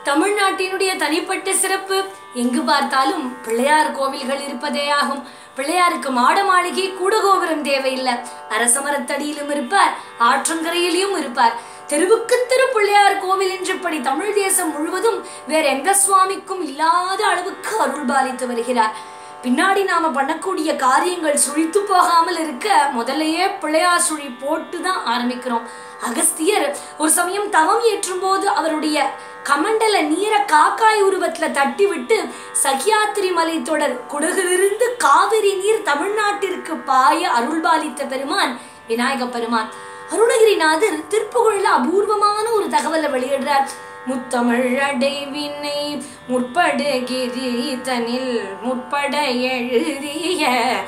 தமிழ்நாட்டினுடைய தனிப்பட்ட சிறப்பு எங்கு பார்த்தாலும் பிள்ளையார் கோவில்கள் இருப்பதே ஆகும் பிள்ளையாருக்கு மாட மாளிகை கூடகோபுரம் தேவையில்லை அரசமரத்தடியிலும் இருப்பார் ஆற்றங்கரையிலும் இருப்பார் தெருவுக்கு தெரு பிள்ளையார் கோவில் என்றபடி தமிழ் தேசம் முழுவதும் வேற எந்த சுவாமிக்கும் இல்லாத அளவுக்கு அருள் பாலித்து வருகிறார் பின்னாடி நாம பண்ணக்கூடிய காரியங்கள் சுழித்து போகாமல் இருக்க முதல்லயே பிள்ளையார் சுழி போட்டு தான் ஆரம்பிக்கிறோம் அகஸ்தியர் ஒரு சமயம் தவம் ஏற்றும் போது அவருடைய கமண்டல நீரை காக்காய் உருவத்துல தட்டி விட்டு சகியாத்திரி மலை தொடர் குடகிலிருந்து காவிரி நீர் தமிழ்நாட்டிற்கு பாய அருள்பாலித்த பெருமான் விநாயக பெருமான் அருணகிரிநாதர் திருப்புகழ்ல அபூர்வமான ஒரு தகவலை வெளியிடுறார் முத்தமிழ் அடைவினை முற்படுகிரி தனில் முற்பட எழுதிய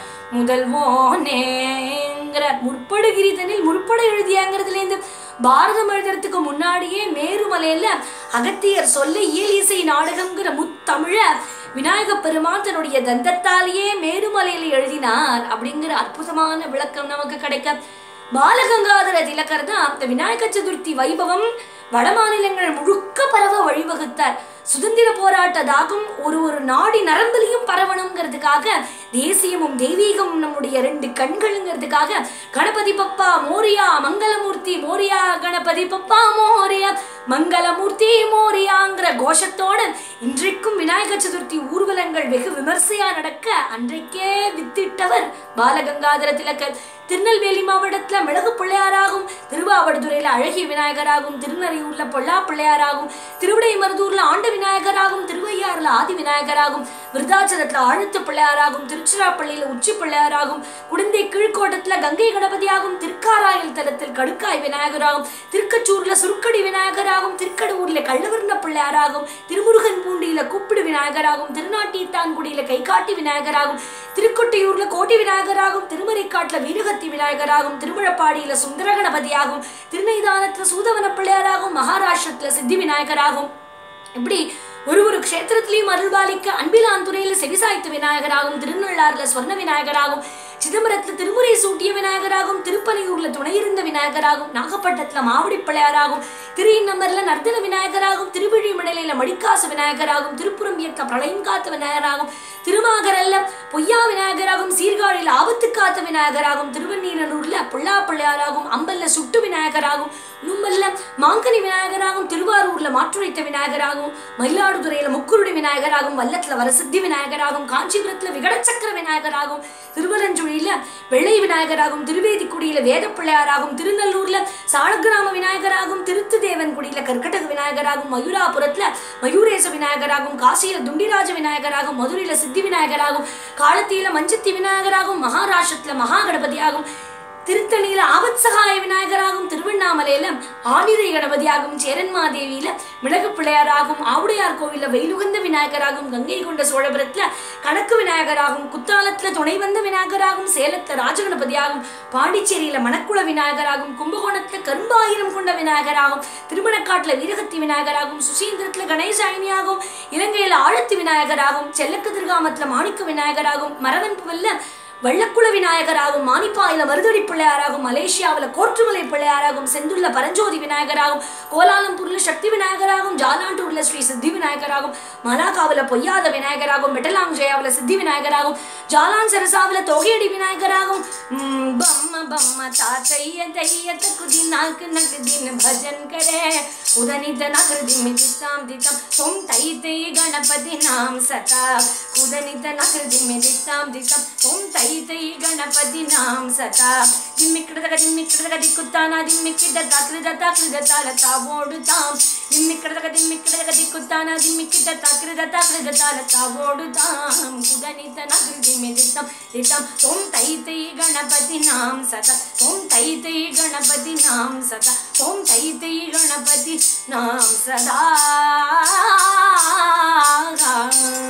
முதல்வோனேங்கிற முற்படுகிரி தனில் முற்பட எழுதியாங்கிறதுல இருந்து பாரதம் எழுதுறதுக்கு முன்னாடியே மேருமலையில அகத்தியர் சொல்ல இயல் இசை நாடகம்ங்கிற முத்தமிழ விநாயக பெருமான் தன்னுடைய தந்தத்தாலேயே மேருமலையில எழுதினார் அப்படிங்கிற அற்புதமான விளக்கம் நமக்கு கிடைக்க பாலகங்காதர திலகர் தான் இந்த விநாயக சதுர்த்தி வைபவம் வட மாநிலங்கள் முழுக்க பரவ வழிவகுத்தார் சுதந்திர போராட்ட தாகம் ஒரு ஒரு நாடி நரம்பிலையும் பரவணுங்கிறதுக்காக தேசியமும் தெய்வீகமும் நம்முடைய ரெண்டு கண்களுங்கிறதுக்காக கணபதி பப்பா மோரியா மங்களமூர்த்தி மோரியா கணபதி பப்பா மோரியா மங்களமூர்த்தி மோரியாங்கிற கோஷத்தோட இன்றைக்கும் விநாயக சதுர்த்தி ஊர்வலங்கள் வெகு விமர்சையா நடக்க அன்றைக்கே வித்திட்டவர் பாலகங்காதர திலகர் திருநெல்வேலி மாவட்டத்துல மிளகு பிள்ளையாராகும் திருவாவடுதுறையில அழகிய விநாயகராகும் திருநறையூர்ல பொல்லா பிள்ளையாராகும் திருவிடைமருதூர்ல ஆண்ட விநாயகராகும் திருவையாறுல ஆதி விநாயகராகும் விருதாச்சலத்துல ஆழுத்த பிள்ளையாராகும் திருச்சிராப்பள்ளியில உச்சி பிள்ளையாராகும் குடந்தை கீழ்கோட்டத்துல கங்கை கணபதியாகும் திருக்காராயல் தலத்தில் கடுக்காய் விநாயகராகும் திருக்கச்சூர்ல சுருக்கடி விநாயகராகும் திருக்கடூர்ல கள்ளவர்ண பிள்ளையாராகும் திருமுருகன் பூண்டியில கூப்பிடு விநாயகராகும் திருநாட்டித்தான்குடியில கைகாட்டி விநாயகராகும் திருக்கொட்டையூர்ல கோட்டி விநாயகராகும் திருமறைக்காட்டுல வீரகத்தி விநாயகராகும் திருமுழப்பாடியில சுந்தர கணபதியாகும் திருநெய்தானத்துல சூதவன பிள்ளையாராகும் மகாராஷ்டிரத்துல சித்தி விநாயகராகும் இப்படி ஒரு ஒரு க்ஷேத்திரத்திலையும் அருள்பாலிக்க அன்பிலாந்துறையில செவிசாய்த்து விநாயகராகும் திருநள்ளாறுல ஸ்வர்ண விநாயகராகும் சிதம்பரத்துல திருமுறை சூட்டிய விநாயகராகும் திருப்பனையூர்ல துணையிருந்த விநாயகராகும் நாகப்பட்டினத்துல மாவடி பிள்ளையாராகும் திருநம்பர்ல நர்த்தன விநாயகராகும் திருவிழிமடலையில மடிக்காசு விநாயகராகும் திருப்புறம்பியத்துல பிரளயம் காத்த விநாயகராகும் திருமாகரல்ல பொய்யா விநாயகராகும் சீர்காழியில ஆபத்து காத்த விநாயகராகும் திருவண்ணீரனூர்ல புள்ளா பிள்ளையாராகும் அம்பல்ல சுட்டு விநாயகராகும் நும்மல்ல மாங்கனி விநாயகராகும் திருவாரூர்ல மாற்றுரைத்த விநாயகராகும் மயிலாடுதுறையில முக்குருடி விநாயகராகும் வல்லத்துல வரசித்தி விநாயகராகும் காஞ்சிபுரத்துல விகடச்சக்கர விநாயகராகும் திருவலஞ்சுழியில வெள்ளை விநாயகராகும் திருவேதிக்குடியில வேத பிள்ளையாராகும் திருநல்லூர்ல சாலக்கிராம விநாயகராகும் திருத்துதேவன் குடியில கர்க்கடக விநாயகராகும் மயூராபுரத்துல மயூரேச விநாயகராகும் காசியில துண்டிராஜ விநாயகராகும் மதுரையில சித்தி விநாயகராகும் காலத்தியில மஞ்சத்தி விநாயகராகும் மகாராஷ்டிரத்துல மகாகணபதியாகும் திருத்தணியில ஆபத்சகாய விநாயகராகும் திருவண்ணாமலையில ஆனிரை கணபதியாகும் சேரன்மாதேவியில மிளகு பிள்ளையாராகும் ஆவுடையார் கோவில்ல வெயிலுகந்த விநாயகராகும் கங்கை கொண்ட சோழபுரத்துல கணக்கு விநாயகராகும் குத்தாலத்துல துணை வந்த விநாயகராகும் சேலத்துல ராஜகணபதியாகும் பாண்டிச்சேரியில மணக்குள விநாயகராகும் கும்பகோணத்துல கரும்பாயிரம் கொண்ட விநாயகராகும் திருமணக்காட்டுல வீரகத்தி விநாயகராகும் சுசீந்திரத்துல கணேசாயினியாகும் இலங்கையில ஆழத்து விநாயகராகும் செல்லக்கதிர்காமத்துல மாணிக்க விநாயகராகும் மரவன்புவல்ல வெள்ளக்குள விநாயகராகும் மானிப்பாயில மருதடி பிள்ளையாராகும் மலேசியாவில் கோற்றுமலை பிள்ளையாராகும் செந்துள்ள பரஞ்சோதி விநாயகராகும் கோலாலம்பூர்ல சக்தி விநாயகராகும் ஜாலாண்டூர்ல ஸ்ரீ சித்தி விநாயகராகும் மலாக்காவில் பொய்யாத விநாயகராகும் மெட்டலாங்ஜயாவில் சித்தி விநாயகராகும் ஜாலான் சரசாவில் தோகையடி விநாயகராகும் ம், பம்ம பம்ம தாத்தைய தையத்த குதி நாக்கு நக்கு தின் பஜன் करे उदनित नकृति मिदितां दितं त्वं तै तै गणपति नाम सता उदनित नकृति मिदितां दितं त्वं तै तै गणपति नाम सता दिम्मिक्कडदग दिम्मिक्कडदग दिक्कुत्ताना दिम्मिक्किड्ड ताकृद ताकृद तालता ಓಡುತ್ತಾಂ ದಿಮ್ಮಿಕ್ಕಡದಗ ದಿಮ್ಮಿಕ್ಕಡದಗ ದಿಕ್ಕುತ್ತಾನ ದಿಮ್ಮಿಕ್ಕಿಡ್ಡ ತಾಕ್ರಿದ ತಾಕ್ರಿದ ತಾಲತಾ ಓಡುತ್ತಾಂ ಕುದನಿತ ನಗೃದಿ ಮಿದಿತಂ ದಿತಂ ತೊಂ ತೈ ತೈ ಗಣಪತಿ ನಾಂ ಸತ ತೊಂ ತೈ ತೈ ಗಣಪತಿ ನಾಂ ಸತ ತೊಂ ತೈ ತೈ ಗಣಪತಿ ನಾಂ ಸದಾ